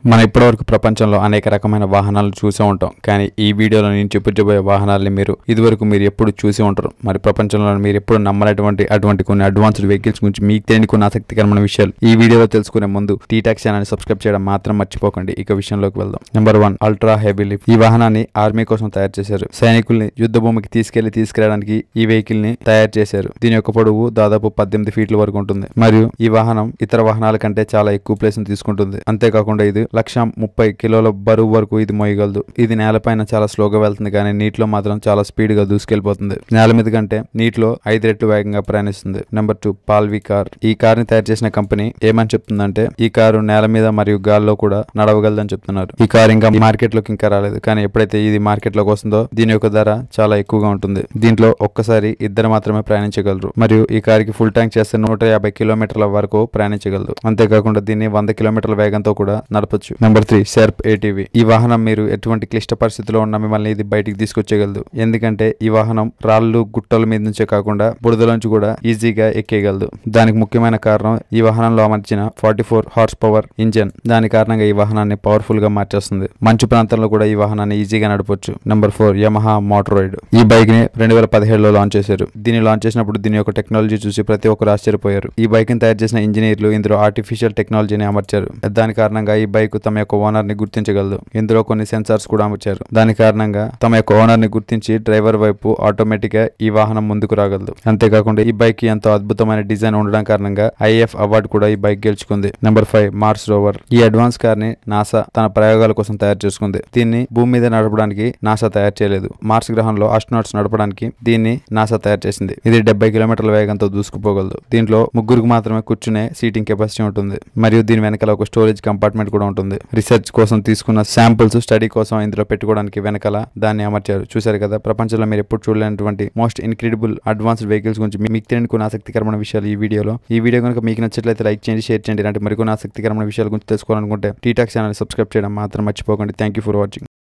మనం ఇప్పటివరకు ప్రపంచంలో అనేక రకమైన వాహనాలు చూసే ఉంటాం కానీ ఈ వీడియోలో నేను చూపించబోయే వాహనాలని మీరు ఇదివరకు మీరు ఎప్పుడు చూసి ఉంటారు మరి ప్రపంచంలో మీరు ఎప్పుడు నమ్మనటువంటి అటువంటి కొన్ని అడ్వాన్స్డ్ వెహికల్స్ గురించి మీకు తెలియని కొన్ని ఆసక్తికరమైన విషయాలు ఈ వీడియోలో తెలుసుకునే ముందు టీటాక్ ఛానల్ సబ్స్క్రైబ్ చేయడం మాత్రం మర్చిపోకండి ఇక విషయంలోకి వెళ్దాం number one ultra heavy lift ఈ వాహనాన్ని ఆర్మీ కోసం తయారు చేశారు సైనికుల్ని యుద్ధ భూమికి తీసుకెళ్లి తీసుకురావడానికి ఈ వెహికల్ ని తయారు చేశారు దీని యొక్క పొడవు దాదాపు పద్దెనిమిది ఫీట్ల వరకు ఉంటుంది మరియు ఈ వాహనం ఇతర వాహనాల కంటే చాలా ఎక్కువ ప్లేస్ ని తీసుకుంటుంది అంతేకాకుండా ఇది లక్ష ముప్పై కిలోల బరువు వరకు ఇది మోయగలదు ఇది నేలపైన చాలా స్లోగా వెళ్తుంది కానీ నీటిలో మాత్రం చాలా స్పీడ్ గా దూసుకెళ్లిపోతుంది నేల మీద కంటే నీటిలో ఐదు రెట్లు వేగంగా ప్రయాణిస్తుంది నెంబర్ టూ పాల్వి కార్ ఈ కార్ ని తయారు చేసిన కంపెనీ ఏమని చెప్తుందంటే ఈ కారు నేల మీద మరియు గాల్లో కూడా నడవగలదని చెప్తున్నారు ఈ కార్ ఇంకా మార్కెట్ లోకి ఇంకా రాలేదు కానీ ఎప్పుడైతే ఇది మార్కెట్ లోకి వస్తుందో దీని యొక్క ధర చాలా ఎక్కువగా ఉంటుంది దీంట్లో ఒక్కసారి ఇద్దరు మాత్రమే ప్రయాణించగలరు మరియు ఈ కార్ కి ఫుల్ ట్యాంక్ చేస్తే నూట యాభై కిలోమీటర్ల వరకు ప్రయాణించగలదు అంతేకాకుండా దీన్ని వంద కిలోమీటర్ల వేగంతో కూడా నడపచ్చు నెంబర్ త్రీ షెర్ప్ ఏటీవీ ఈ వాహనం మీరు ఎటువంటి క్లిష్ట పరిస్థితిలో ఉన్న మిమ్మల్ని ఇది బయటికి తీసుకొచ్చేయగలదు ఎందుకంటే ఈ వాహనం రాళ్ళు గుట్టల మీద నుంచే కాకుండా బురదలోంచి కూడా ఈజీగా ఎక్కేయగలదు దానికి ముఖ్యమైన కారణం ఈ వాహనంలో అమర్చిన forty four horse power engine దాని కారణంగా ఈ వాహనాన్ని పవర్ఫుల్ గా మార్చేస్తుంది మంచు ప్రాంతంలో కూడా ఈ వాహనాన్ని ఈజీగా నడపొచ్చు నెంబర్ ఫోర్ యమహా మోటరాయిడ్ ఈ బైక్ ని రెండు వేల పదిహేడులో లాంచ్ చేశారు దీన్ని లాంచ్ చేసినప్పుడు దీని యొక్క టెక్నాలజీ చూసి ప్రతి ఒక్కరు ఆశ్చర్యపోయారు ఈ బైక్ ని తయారు చేసిన ఇంజనీర్లు ఇందులో ఆర్టిఫిషియల్ టెక్నాలజీని అమర్చారు దాని కారణంగా ఈ బైక్ తమ యొక్క ఓనర్ ని గుర్తించగలదు ఇందులో కొన్ని సెన్సార్స్ కూడా అమర్చారు దాని కారణంగా తమ యొక్క ఓనర్ ని గుర్తించి డ్రైవర్ వైపు ఆటోమేటిక్ గా ఈ వాహనం ముందుకు రాగలదు అంతేకాకుండా ఈ బైక్ కి ఎంతో అద్భుతమైన డిజైన్ ఉండడం కారణంగా ఐఎఫ్ అవార్డు కూడా ఈ బైక్ గెలుచుకుంది నెంబర్ ఫైవ్ మార్స్ రోవర్ ఈ అడ్వాన్స్ కార్ ని నాసా తన ప్రయోగాల కోసం తయారు చేసుకుంది దీన్ని భూమి మీద నడపడానికి నాసా తయారు చేయలేదు మార్స్ గ్రహంలో ఆస్ట్రోనాట్స్ నడపడానికి దీన్ని నాసా తయారు చేసింది ఇది డెబ్బై కిలోమీటర్ల వేగంతో దూసుకుపోగలదు దీంట్లో ముగ్గురికి మాత్రమే కూర్చునే సీటింగ్ కెపాసిటీ ఉంటుంది మరియు దీని వెనకాల ఒక స్టోరేజ్ కంపార్ట్మెంట్ కూడా ఉంటుంది రీసెర్చ్ కోసం తీసుకున్న శాంపుల్స్ స్టడీ కోసం ఇందులో పెట్టుకోవడానికి వెనకాల దాన్ని అమర్చారు చూశారు కదా ప్రపంచంలో మీరు ఎప్పుడు చూడలేనటువంటి మోస్ట్ ఇన్క్రెడిబుల్ అడ్వాన్స్డ్ వెహికల్స్ గురించి మీ- మీకు తెలియని కొన్ని ఆసక్తికరమైన విషయాలు ఈ వీడియోలో ఈ వీడియో కనుక మీకు నచ్చట్లయితే లైక్ చేయండి షేర్ చేయండి ఇలాంటి మరికొన్ని ఆసక్తికరమైన విషయాల గురించి తెలుసుకోవాలనుకుంటే టీటాక్ ఛానల్ సబ్స్క్రైబ్ చేయడం మాత్రం మర్చిపోకండి థ్యాంక్ యూ ఫర్ వాచింగ్